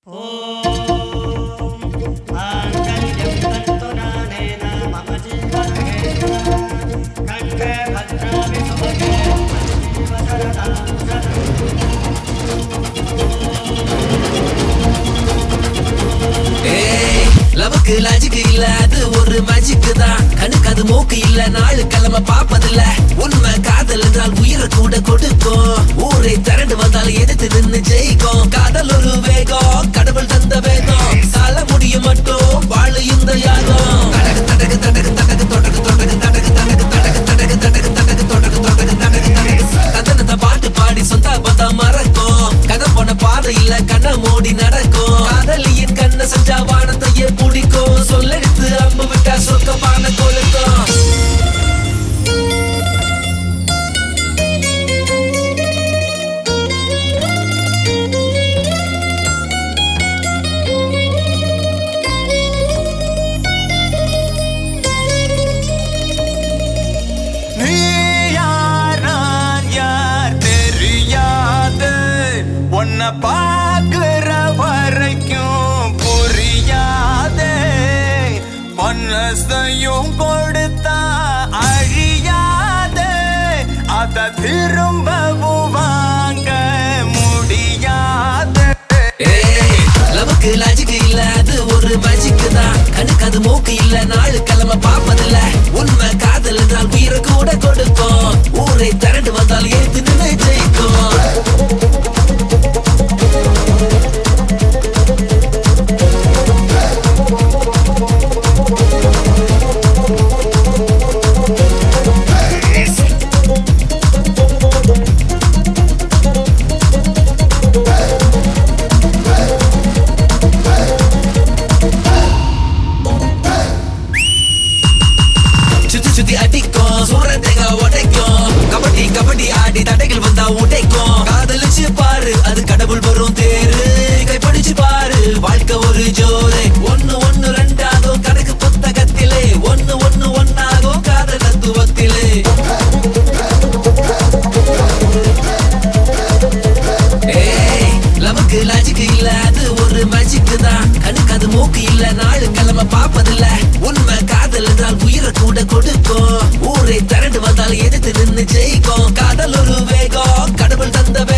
माङ्गल्यं तन्तुनानेन मम जीवनहेतुना कण्ठे भद्रामि सुभगे जीवशरदां शरणम् ஏய், லவ்வுக்கு லாஜிக் இல்ல அது ஒரு மேஜிக் தான் கண்ணுக்கு அது மூக்கு இல்ல நாலு கிழமை பாப்பதில்ல உண்மை காதல் என்றால் உயிரை கூட கொடுக்கும் ஊரை திரண்டு வந்தாலும் எதிர்த்து நின்னு ஜெயிக்கும் காதல் ஒரு வேகம் கடவுள் தந்த வேகம் சால முடியும் மட்டும் வாழு இந்த யாகம் தடகு தடகு தடகு தடகு தொடகு தொடகு தடகு தடகு தடகு தடகு தடகு தடகு தொடகு தொடகு தடகு தடகு கதனத்தை பாட்டு பாடி சொந்த பதம் மறக்கும் கதை போன பாதை இல்ல கண்ணை மூடி நடக்கும் காதலியின் கண்ணை செஞ்சா வானத்தையே பிடிக்கும் சொல்லெடுத்து அம்பு விட்டா சொக்கமான கொளுக்கும் நீ யார் நான் யார் தெரியாது உன்னை பார்க்கிற வரைக்கும் புரியாதே பொன்னசையும் கொடுத்தா அழியாதே அத திரும்பவும் வாங்க முடியாது ஏய், லவ்வுக்கு லாஜிக் இல்ல அது ஒரு மேஜிக் தான் கண்ணுக்கு அது மூக்கு இல்ல நாலு கிழமை பாப்பதில்ல உண்மை காதல் என்றால் உயிரை கூட கொடுக்கும் ஊரை திரண்டு வந்தால் ஏத்து நின்று ஜெயிக்கும் சுத்தி சுத்தி அடிக்கும் சூரத்தேங்க உடைக்கும் கபடி கபடி ஆடி தடைகள் வந்தா உடைக்கும் காதலிச்சு பாரு அது கடவுள் வரும் தேரு கைப்பிடிச்சு பாரு வாழ்க்கை ஒரு ஜோரு ஒண்ணு ஒண்ணு ரெண்டாகும் கணக்கு புத்தகத்திலே ஒண்ணு ஒண்ணு ஒன்னாகும் காதல் தத்துவத்திலே ஏய், லவ்வுக்கு லாஜிக் இல்ல அது ஒரு மேஜிக் தான் கண்ணுக்கு அது மூக்கு இல்ல நாலு கிழமை பாப்பதில்ல உண்மை காதல் என்றால் உயிரை கூட கொடுக்கும் ஊரை திரண்டு வந்தால் எதிர்த்து நின்னு ஜெயிக்கும் காதல் ஒரு வேகம் கடவுள் தந்த வேகம்